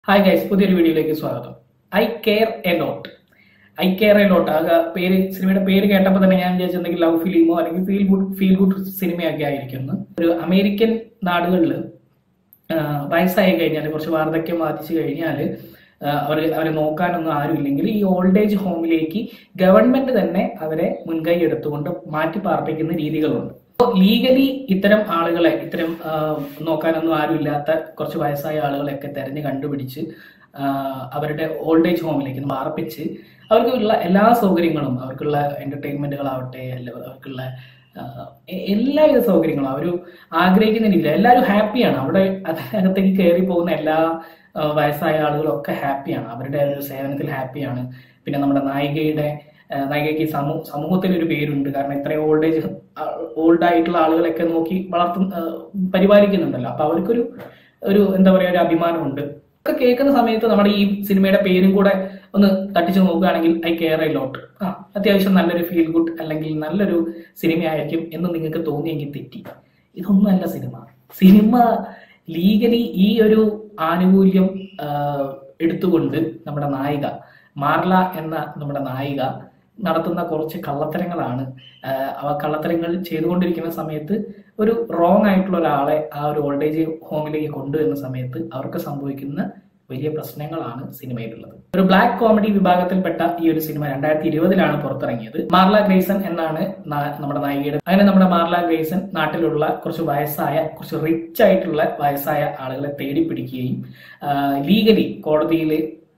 hi guys പുതിയൊരു വീഡിയോയിലേക്ക് സ്വാഗതം I care a lot I care a lot ആകെ പേര് സിനിമയുടെ പേര് കേട്ടപ്പോൾ തന്നെ ഞാൻ വിചാരിച്ചെന്തെങ്കിലും ലവ് ഫിലിമോ അല്ലെങ്കിൽ ഫീൽ ഗുഡ് ഫീൽ ഗുഡ് സിനിമയൊക്കെ ആയിരിക്കുന്നു ഒരു അമേരിക്കൻ നാടുകളിൽ വയസ്സായി കഴിഞ്ഞാൽ കുറച്ച് വാർദ്ധക്യം ബാധിച്ചു കഴിഞ്ഞാൽ അവർ അവരെ നോക്കാനൊന്നും ആരുമില്ലെങ്കിൽ ഈ ഓൾഡ് ഏജ് ഹോമിലേക്ക് ഗവൺമെന്റ് തന്നെ അവരെ മുൻകൈ എടുത്തുകൊണ്ട് മാറ്റി പാർപ്പിക്കുന്ന രീതികളുണ്ട് ലീഗലി ഇത്തരം ആളുകളെ ഇത്തരം ആ, നോക്കാനൊന്നും ആരുമില്ലാത്ത കുറച്ച് വയസ്സായ ആളുകളെയൊക്കെ തെരഞ്ഞു കണ്ടുപിടിച്ച് ആ, അവരുടെ ഓൾഡ് ഏജ് ഹോമിലേക്ക് പാർപ്പിച്ച് അവർക്കുള്ള എല്ലാ സൗകര്യങ്ങളും അവർക്കുള്ള എന്റർടൈൻമെന്റുകളാവട്ടെ അല്ല അവർക്കുള്ള ആ, എ- എല്ലാവിധ സൗകര്യങ്ങളും അവർ ആഗ്രഹിക്കുന്ന രീതിയിൽ എല്ലാവരും ഹാപ്പിയാണ് അവിടെ അതിനകത്തേക്ക് കയറി പോകുന്ന എല്ലാ ആ, വയസ്സായ ആളുകളും ഒക്കെ ഹാപ്പിയാണ് അവരുടെ ഒരു സേവനത്തിൽ ഹാപ്പിയാണ് പിന്നെ നമ്മുടെ നായികയുടെ ആ, നായികയ്ക്ക് സമൂ സമൂഹത്തിൽ ഒരു പേരുണ്ട് കാരണം ഇത്രയും ഓൾഡ് ഏജ് ഓൾഡ് ആയിട്ടുള്ള ആളുകളൊക്കെ നോക്കി വളർത്തും ആ, പരിപാലിക്കുന്നുണ്ടല്ലോ അപ്പൊ അവർക്കൊരു ഒരു എന്താ പറയാ ഒരു അഭിമാനമുണ്ട് ഒക്കെ കേൾക്കുന്ന സമയത്ത് നമ്മുടെ ഈ സിനിമയുടെ പേരും കൂടെ ഒന്ന് തട്ടിച്ചു നോക്കുകയാണെങ്കിൽ ഐ കെയർ ഐ ലോട്ട് ആ അത്യാവശ്യം നല്ലൊരു ഫീൽ ഗുഡ് അല്ലെങ്കിൽ നല്ലൊരു സിനിമയായിരിക്കും എന്ന് നിങ്ങൾക്ക് തോന്നിയെങ്കിൽ തെറ്റി ഇതൊന്നുമല്ല സിനിമ സിനിമ ലീഗലി ഈ ഒരു ആനുകൂല്യം ആ, എടുത്തുകൊണ്ട് നമ്മുടെ നായിക മാർല എന്ന നമ്മുടെ നായിക നടത്തുന്ന കുറച്ച് കള്ളത്തരങ്ങളാണ് ആ, അവ കള്ളത്തരങ്ങൾ ചെയ്തുകൊണ്ടിരിക്കുന്ന സമയത്ത് ഒരു റോങ് ആയിട്ടുള്ള ഒരാളെ ആ ഒരു ഓൾഡ് ഏജ് ഹോമിലേക്ക് കൊണ്ടുവരുന്ന സമയത്ത് അവർക്ക് സംഭവിക്കുന്ന വലിയ പ്രശ്നങ്ങളാണ് സിനിമയിലുള്ളത് ഒരു ബ്ലാക്ക് കോമഡി വിഭാഗത്തിൽപ്പെട്ട ഈ ഒരു സിനിമ രണ്ടായിരത്തി ഇരുപതിലാണ് പുറത്തിറങ്ങിയത് മാർല ഗ്രേസൺ എന്നാണ് നാ- നമ്മുടെ നായികയുടെ അങ്ങനെ നമ്മുടെ മാർല ഗ്രേസൺ നാട്ടിലുള്ള കുറച്ച് വയസ്സായ കുറച്ച് റിച്ച് ആയിട്ടുള്ള വയസ്സായ ആളുകളെ തേടി പിടിക്കുകയും ലീഗലി കോടതിയിൽ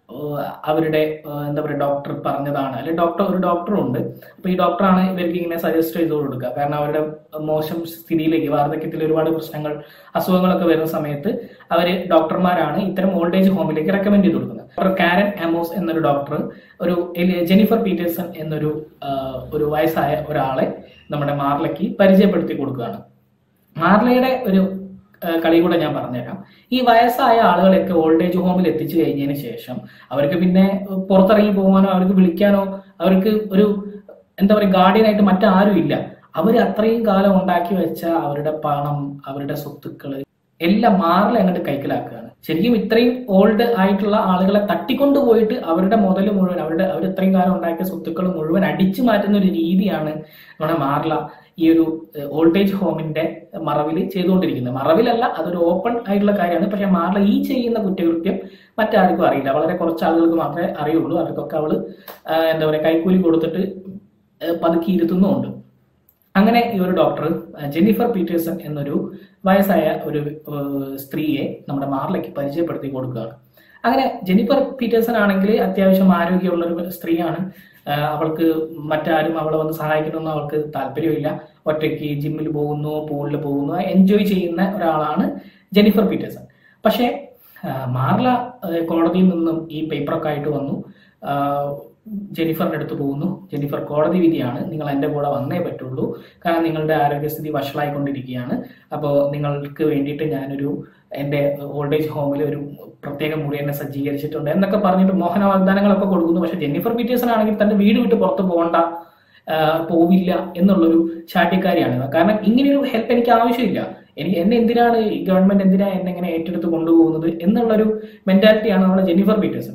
അവരുടെ ആ, എന്താ പറയുക ഡോക്ടർ പറഞ്ഞതാണ് അല്ലെങ്കിൽ ഡോക്ടർ ഒരു ഡോക്ടറും ഉണ്ട് അപ്പൊ ഈ ഡോക്ടറാണ് ഇവർക്ക് ഇങ്ങനെ സജസ്റ്റ് ചെയ്ത് കൊടുക്കുക കാരണം അവരുടെ മോശം സ്ഥിതിയിലേക്ക് വാർദ്ധക്യത്തിൽ ഒരുപാട് പ്രശ്നങ്ങൾ അസുഖങ്ങളൊക്കെ വരുന്ന സമയത്ത് അവര് ഡോക്ടർമാരാണ് ഇത്തരം ഓൾഡ് ഏജ് ഹോമിലേക്ക് റെക്കമെൻഡ് ചെയ്ത് കൊടുക്കുന്നത് ഡോക്ടർ കാരൻ അമോസ് എന്നൊരു ഡോക്ടർ ഒരു എലി- ജെനിഫർ പീറ്റേഴ്സൺ എന്നൊരു ആ, ഒരു വയസ്സായ ഒരാളെ നമ്മുടെ മാർലയ്ക്ക് പരിചയപ്പെടുത്തി കൊടുക്കുകയാണ് മാർലയുടെ ഒരു ആ, കളി കൂടെ ഞാൻ പറഞ്ഞുതരാം ഈ വയസ്സായ ആളുകളെയൊക്കെ ഓൾഡ് ഏജ് ഹോമിൽ എത്തിച്ചു കഴിഞ്ഞതിന് ശേഷം അവർക്ക് പിന്നെ പുറത്തിറങ്ങി പോകാനോ അവർക്ക് വിളിക്കാനോ അവർക്ക് ഒരു എന്താ പറയുക ഗാർഡിയനായിട്ട് മറ്റാരും ഇല്ല അവർ അത്രയും കാലം ഉണ്ടാക്കി വെച്ച അവരുടെ പണം അവരുടെ സ്വത്തുക്കള് എല്ലാം മാറിൽ അങ്ങോട്ട് കൈക്കലാക്കുകയാണ് ശരിക്കും ഇത്രയും ഓൾഡ് ആയിട്ടുള്ള ആളുകളെ തട്ടിക്കൊണ്ടുപോയിട്ട് അവരുടെ മുതൽ മുഴുവൻ അവരുടെ അവർ ഇത്രയും കാലം ഉണ്ടാക്കിയ സ്വത്തുക്കൾ മുഴുവൻ അടിച്ചു മാറ്റുന്ന ഒരു രീതിയാണ് നമ്മുടെ മാർല ഈ ഒരു ഓൾഡ് ഏജ് ഹോമിന്റെ മറവിൽ ചെയ്തുകൊണ്ടിരിക്കുന്നത് മറവിലല്ല അതൊരു ഓപ്പൺ ആയിട്ടുള്ള കാര്യമാണ് പക്ഷെ മാർല ഈ ചെയ്യുന്ന കുറ്റകൃത്യം മറ്റാർക്കും അറിയില്ല വളരെ കുറച്ച് ആളുകൾക്ക് മാത്രമേ അറിയുള്ളൂ അവർക്കൊക്കെ അവള് ആ, എന്താ പറയുക കൈക്കൂലി കൊടുത്തിട്ട് ആ, പതുക്കി ഇരുത്തുന്നുമുണ്ട് അങ്ങനെ ഈ ഒരു ഡോക്ടർ ജെന്നിഫർ പീറ്റേഴ്സൺ എന്നൊരു വയസ്സായ ഒരു ഏഹ്, സ്ത്രീയെ നമ്മുടെ മാർലയ്ക്ക് പരിചയപ്പെടുത്തി കൊടുക്കുകയാണ് അങ്ങനെ ജെന്നിഫർ പീറ്റേഴ്സൺ ആണെങ്കിൽ അത്യാവശ്യം ആരോഗ്യമുള്ള ഒരു സ്ത്രീയാണ് ആഹ് അവൾക്ക് മറ്റാരും അവളെ വന്ന് സഹായിക്കണമെന്ന് അവൾക്ക് താല്പര്യമില്ല ഒറ്റയ്ക്ക് ജിമ്മിൽ പോകുന്നു പൂളിൽ പോകുന്നു എൻജോയ് ചെയ്യുന്ന ഒരാളാണ് ജെന്നിഫർ പീറ്റേഴ്സൺ പക്ഷേ ആഹ് മാർല ആഹ് കോടതിയിൽ നിന്നും ഈ പേപ്പറൊക്കെ ആയിട്ട് വന്നു ആഹ് ജെനിഫറിന്റെ അടുത്ത് പോകുന്നു ജെനിഫർ കോടതി വിധിയാണ് നിങ്ങൾ എൻ്റെ കൂടെ വന്നേ പറ്റുള്ളൂ കാരണം നിങ്ങളുടെ ആരോഗ്യസ്ഥിതി വഷളായിക്കൊണ്ടിരിക്കുകയാണ് അപ്പോൾ നിങ്ങൾക്ക് വേണ്ടിയിട്ട് ഞാനൊരു എൻ്റെ ഓൾഡ് ഏജ് ഹോമിൽ ഒരു പ്രത്യേക മുറി എന്നെ സജ്ജീകരിച്ചിട്ടുണ്ട് എന്നൊക്കെ പറഞ്ഞിട്ട് മോഹന വാഗ്ദാനങ്ങളൊക്കെ കൊടുക്കുന്നു പക്ഷെ ജെന്നിഫർ പീറ്റേഴ്സൺ ആണെങ്കിൽ തന്റെ വീട് വിട്ട് പുറത്ത് പോകണ്ട ആ, പോവില്ല എന്നുള്ളൊരു ചാട്ടിക്കാരിയാണ് കാരണം ഇങ്ങനെയൊരു ഹെൽപ്പ് എനിക്ക് ആവശ്യമില്ല എനിക്ക് എന്നെ എന്തിനാണ് ഈ ഗവൺമെന്റ് എന്തിനാ എന്നെ ഇങ്ങനെ ഏറ്റെടുത്ത് കൊണ്ടുപോകുന്നത് എന്നുള്ളൊരു മെന്റാലിറ്റിയാണ് നമ്മുടെ ജെന്നിഫർ പീറ്റേഴ്സൺ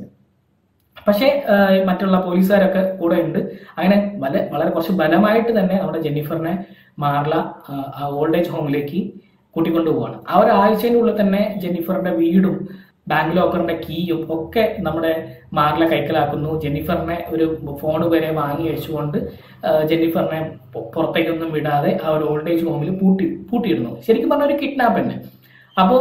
പക്ഷേ ആ, മറ്റുള്ള പോലീസുകാരൊക്കെ കൂടെ ഉണ്ട് അങ്ങനെ വല വളരെ കുറച്ച് ബലമായിട്ട് തന്നെ നമ്മുടെ ജെന്നിഫറിനെ മാർല ആ, ആ ഓൾഡ് ഏജ് ഹോമിലേക്ക് കൂട്ടിക്കൊണ്ടു പോവാണ് ആ ഒരാഴ്ചയിനുള്ളിൽ തന്നെ ജെന്നിഫറിന്റെ വീടും ബാങ്ക് ലോക്കറിന്റെ കീയും ഒക്കെ നമ്മുടെ മാർല കൈക്കലാക്കുന്നു ജെന്നിഫറിനെ ഒരു ഫോൺ വരെ വാങ്ങി വെച്ചുകൊണ്ട് ആ, ജെന്നിഫറിനെ പൊ- പുറത്തേക്കൊന്നും വിടാതെ ആ ഒരു ഓൾഡ് ഏജ് ഹോമിൽ പൂട്ടി പൂട്ടിയിടുന്നു ശരിക്കും പറഞ്ഞ ഒരു കിഡ്നാപ്പ് തന്നെ അപ്പോ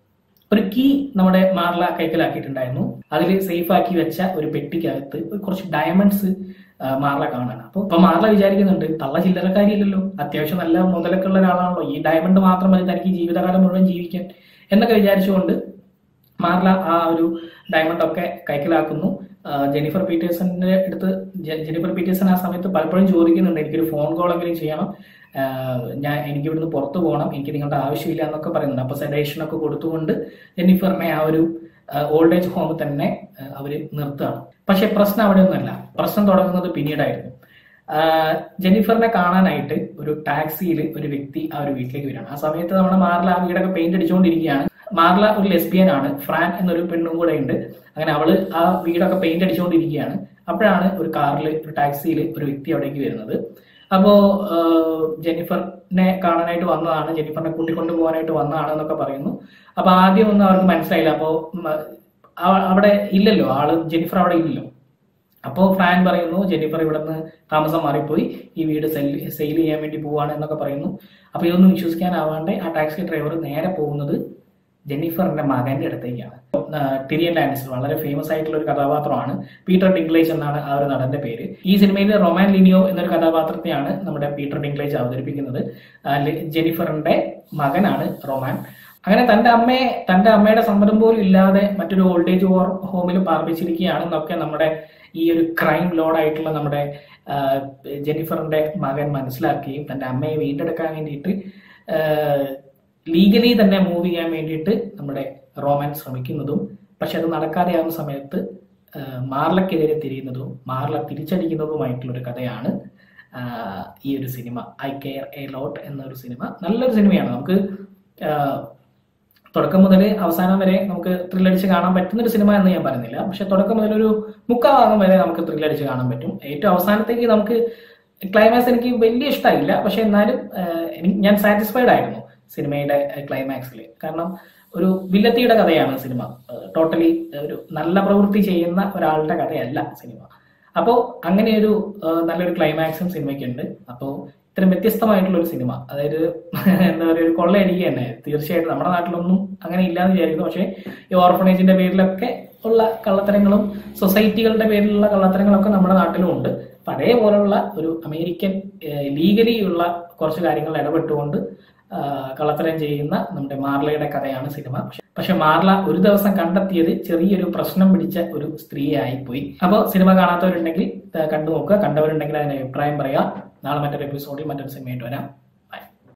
ഒരു കീ നമ്മുടെ മാർല കൈക്കലാക്കിയിട്ടുണ്ടായിരുന്നു അതിൽ സേഫ് ആക്കി വെച്ച ഒരു പെട്ടിക്കകത്ത് കുറച്ച് ഡയമണ്ട്സ് മാർല കാണാണ് അപ്പൊ ഇപ്പൊ മാർല വിചാരിക്കുന്നുണ്ട് തള്ള ചില്ലറക്കാരിയല്ലല്ലോ അത്യാവശ്യം നല്ല മുതലൊക്കെ ഉള്ള ഒരാളാണല്ലോ ഈ ഡയമണ്ട് മാത്രം മതി തനിക്ക് ജീവിതകാലം മുഴുവൻ ജീവിക്കാൻ എന്നൊക്കെ വിചാരിച്ചുകൊണ്ട് മാർല ആ ഒരു ഡയമണ്ട് ഒക്കെ കൈക്കലാക്കുന്നു ആ, ജെനിഫർ പീറ്റേഴ്സന്റെ അടുത്ത് ജെ- ജെനിഫർ പീറ്റേഴ്സൺ ആ സമയത്ത് പലപ്പോഴും ചോദിക്കുന്നുണ്ട് എനിക്കൊരു ഫോൺ കോൾ എങ്കിലും ചെയ്യണം ആ, ഞാൻ എനിക്ക് ഇവിടുന്ന് പുറത്തു പോകണം എനിക്ക് നിങ്ങളുടെ ആവശ്യമില്ല എന്നൊക്കെ പറയുന്നുണ്ട് അപ്പൊ സെഡേഷൻ ഒക്കെ കൊടുത്തുകൊണ്ട് ജെന്നിഫറിനെ ആ ഒരു ഓൾഡ് ഏജ് ഹോം തന്നെ ആ, അവര് നിർത്തുകയാണ് പക്ഷെ പ്രശ്നം അവിടെ ഒന്നുമല്ല പ്രശ്നം തുടങ്ങുന്നത് പിന്നീടായിരുന്നു ആ, ജെന്നിഫറിനെ കാണാനായിട്ട് ഒരു ടാക്സിയിൽ ഒരു വ്യക്തി ആ ഒരു വീട്ടിലേക്ക് വരികയാണ് ആ സമയത്ത് നമ്മുടെ മാറിൽ ആ വീടൊക്കെ പെയിന്റ് അടിച്ചുകൊണ്ടിരിക്കുകയാണ് മാർല ഒരു ലെസ്ബിയൻ ആണ് ഫ്രാൻ എന്നൊരു പെണ്ണും കൂടെ ഉണ്ട് അങ്ങനെ അവള് ആ വീടൊക്കെ പെയിന്റ് അടിച്ചുകൊണ്ടിരിക്കുകയാണ് അപ്പോഴാണ് ഒരു കാറിൽ ഒരു ടാക്സിയിൽ ഒരു വ്യക്തി അവിടേക്ക് വരുന്നത് അപ്പോ ആഹ്, ജെന്നിഫറിനെ കാണാനായിട്ട് വന്നതാണ് ജെന്നിഫറിനെ കൂട്ടിക്കൊണ്ട് പോകാനായിട്ട് വന്നതാണ് എന്നൊക്കെ പറയുന്നു അപ്പൊ ആദ്യം ഒന്നും അവർക്ക് മനസ്സിലായില്ല അപ്പോ ഉം, അവ- അവിടെ ഇല്ലല്ലോ ആള് ജെന്നിഫർ അവിടെ ഇല്ലല്ലോ അപ്പോൾ ഫ്രാൻ പറയുന്നു ജെന്നിഫർ ഇവിടുന്ന് താമസം മാറിപ്പോയി ഈ വീട് സെൽ സെയിൽ ചെയ്യാൻ വേണ്ടി പോവാണ് എന്നൊക്കെ പറയുന്നു അപ്പൊ ഇതൊന്നും വിശ്വസിക്കാനാവാണ്ട് ആ ടാക്സി ഡ്രൈവർ നേരെ പോകുന്നത് ജെന്നിഫറിന്റെ മകന്റെ അടുത്തേക്കാണ് ആ, ടിരിയൻ ലാനിസ്റ്റർ വളരെ ഫേമസ് ആയിട്ടുള്ള ഒരു കഥാപാത്രമാണ് പീറ്റർ ഡിംഗ്ലേജ് എന്നാണ് ആ ഒരു നടന്റെ പേര് ഈ സിനിമയിൽ റൊമാൻ ലിനിയോ എന്നൊരു കഥാപാത്രത്തെയാണ് നമ്മുടെ പീറ്റർ ഡിംഗ്ലേജ് അവതരിപ്പിക്കുന്നത് ആ, ലി- ജെന്നിഫറിന്റെ മകനാണ് റൊമാൻ അങ്ങനെ തന്റെ അമ്മയെ തന്റെ അമ്മയുടെ സമ്മതം പോലും ഇല്ലാതെ മറ്റൊരു ഓൾഡ് ഏജ് ഹോമിൽ പാർപ്പിച്ചിരിക്കുകയാണെന്നൊക്കെ നമ്മുടെ ഈ ഒരു ക്രൈം ലോഡായിട്ടുള്ള നമ്മുടെ ആ, ജെന്നിഫറിന്റെ മകൻ മനസ്സിലാക്കുകയും തന്റെ അമ്മയെ വീണ്ടെടുക്കാൻ വേണ്ടിയിട്ട് ലീഗലി തന്നെ മൂവ് ചെയ്യാൻ വേണ്ടിയിട്ട് നമ്മുടെ റോമാൻ ശ്രമിക്കുന്നതും പക്ഷെ അത് നടക്കാതെയാവുന്ന സമയത്ത് ആ, മാർലക്കെതിരെ തിരിയുന്നതും മാർല തിരിച്ചടിക്കുന്നതുമായിട്ടുള്ള ഒരു കഥയാണ് ആ, ഈ ഒരു സിനിമ ഐ കെയർ എ ലോട്ട് എന്നൊരു സിനിമ നല്ലൊരു സിനിമയാണ് നമുക്ക് ആ, തുടക്കം മുതൽ അവസാനം വരെ നമുക്ക് ത്രില്ലടിച്ച് കാണാൻ പറ്റുന്ന ഒരു സിനിമ എന്ന് ഞാൻ പറയുന്നില്ല പക്ഷെ തുടക്കം മുതൽ ഒരു മുക്കാൽ ഭാഗം വരെ നമുക്ക് ത്രില്ലടിച്ച് കാണാൻ പറ്റും ഏറ്റവും അവസാനത്തേക്ക് നമുക്ക് ക്ലൈമാക്സ് എനിക്ക് വലിയ ഇഷ്ടമായില്ല പക്ഷെ എന്നാലും ആഹ്, എനിക്ക് ഞാൻ സാറ്റിസ്ഫൈഡ് ആയിരുന്നു സിനിമയുടെ ക്ലൈമാക്സിൽ കാരണം ഒരു വില്ലത്തിയുടെ കഥയാണ് സിനിമ ടോട്ടലി ഒരു നല്ല പ്രവൃത്തി ചെയ്യുന്ന ഒരാളുടെ കഥയല്ല സിനിമ അപ്പോൾ അങ്ങനെ ഒരു ആഹ്, നല്ലൊരു ക്ലൈമാക്സും സിനിമയ്ക്കുണ്ട് അപ്പോൾ ഇത്രയും വ്യത്യസ്തമായിട്ടുള്ള ഒരു സിനിമ അതായത് എന്താ പറയുക ഒരു കൊള്ളയടിക്കുക തന്നെ തീർച്ചയായിട്ടും നമ്മുടെ നാട്ടിലൊന്നും അങ്ങനെ ഇല്ലാന്ന് വിചാരിക്കുന്നു പക്ഷേ ഈ ഓർഫണേജിന്റെ പേരിലൊക്കെ ഉള്ള കള്ളത്തരങ്ങളും സൊസൈറ്റികളുടെ പേരിലുള്ള കള്ളത്തരങ്ങളൊക്കെ നമ്മുടെ നാട്ടിലും ഉണ്ട് അപ്പൊ അതേപോലുള്ള ഒരു അമേരിക്കൻ ലീഗലി ഉള്ള കുറച്ച് കാര്യങ്ങൾ ഇടപെട്ടുകൊണ്ട് ആ, കള്ളത്തരം ചെയ്യുന്ന നമ്മുടെ മാർലയുടെ കഥയാണ് സിനിമ പക്ഷെ പക്ഷെ മാർല ഒരു ദിവസം കണ്ടെത്തിയത് ചെറിയൊരു പ്രശ്നം പിടിച്ച ഒരു സ്ത്രീയായി പോയി അപ്പോൾ സിനിമ കാണാത്തവരുണ്ടെങ്കിൽ ആ, കണ്ടു നോക്കുക കണ്ടവരുണ്ടെങ്കിൽ അതിന്റെ അഭിപ്രായം പറയാം നാളെ മറ്റൊരു എപ്പിസോഡിൽ മറ്റൊരു സിനിമയായിട്ട് വരാം